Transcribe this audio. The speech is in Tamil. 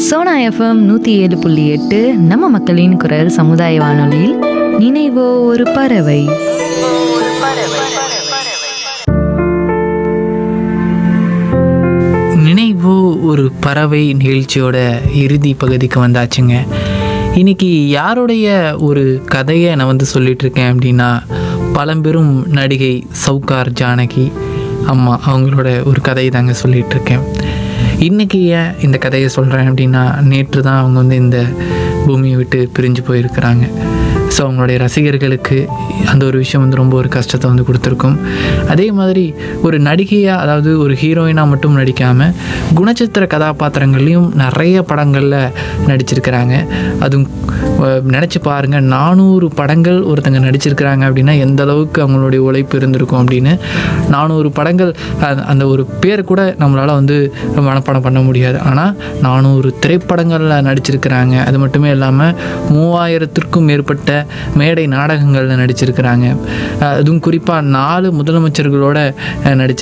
சோனா எஃப்எம் நூற்றி ஏழு புள்ளி எட்டு நம்ம மக்களின் குரல் சமுதாய வானொலியில் நினைவோ ஒரு பறவை நினைவோ ஒரு பறவை நிகழ்ச்சியோட இறுதி பகுதிக்கு வந்தாச்சுங்க இன்னைக்கு யாருடைய ஒரு கதையை நான் வந்து சொல்லிட்டு இருக்கேன் அப்படின்னா பழம்பெரும் நடிகை சவுகார் ஜானகி அம்மா அவங்களோட ஒரு கதையை தாங்க சொல்லிட்டு இருக்கேன் இன்னைக்கு ஏன் இந்த கதையை சொல்கிறேன் அப்படின்னா நேற்று தான் அவங்க வந்து இந்த பூமியை விட்டு பிரிஞ்சு போயிருக்கிறாங்க ஸோ அவங்களுடைய ரசிகர்களுக்கு அந்த ஒரு விஷயம் வந்து ரொம்ப ஒரு கஷ்டத்தை வந்து கொடுத்துருக்கும் அதே மாதிரி ஒரு நடிகையாக அதாவது ஒரு ஹீரோயினாக மட்டும் நடிக்காமல் குணச்சித்திர கதாபாத்திரங்கள்லையும் நிறைய படங்களில் நடிச்சிருக்கிறாங்க அதுவும் நினச்சி பாருங்கள் நானூறு படங்கள் ஒருத்தங்க நடிச்சிருக்கிறாங்க அப்படின்னா எந்த அளவுக்கு அவங்களுடைய உழைப்பு இருந்திருக்கும் அப்படின்னு நானூறு படங்கள் அந்த- அந்த ஒரு பேர் கூட நம்மளால் வந்து மனப்பாடம் பண்ண முடியாது ஆனால் நானூறு திரைப்படங்களில் நடிச்சிருக்கிறாங்க அது மட்டுமே இல்லாமல் மூவாயிரத்திற்கும் மேற்பட்ட மேடை நாடகங்களில் நடிச்சிருக்கிறாங்க அஹ் அதுவும் குறிப்பாக நாலு முதலமைச்சர்களோட அஹ், நடிச்சிருக்காங்க